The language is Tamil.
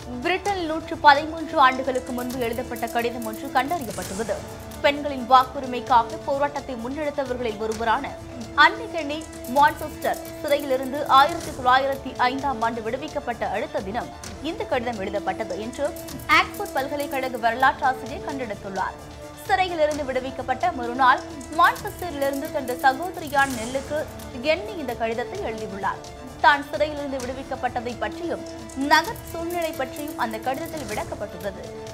பிரிட்டனில் நூற்று பதிமூன்று ஆண்டுகளுக்கு முன்பு எழுதப்பட்ட கடிதம் ஒன்று கண்டறியப்பட்டுள்ளது பெண்களின் வாக்குரிமைக்காக போராட்டத்தை முன்னெடுத்தவர்களில் ஒருவரான அன்னிகெனி மான்செஸ்டர் சிறையிலிருந்து ஆயிரத்தி தொள்ளாயிரத்தி ஐந்தாம் ஆண்டு விடுவிக்கப்பட்ட அடுத்த தினம் இந்த கடிதம் எழுதப்பட்டது என்று ஆக்ஸ்போர்ட் பல்கலைக்கழக வரலாற்றாசிரியர் கண்டெடுத்துள்ளார் சிறையிலிருந்து விடுவிக்கப்பட்ட மறுநாள் மான்செஸ்டரிலிருந்து தனது சகோதரியான நெல்லுக்கு எண்ணி இந்த கடிதத்தை எழுதியுள்ளார் தான் சிறையிலிருந்து விடுவிக்கப்பட்டதை பற்றியும் நகர் சூழ்நிலை பற்றியும் அந்த கடிதத்தில் விளக்கப்பட்டுள்ளது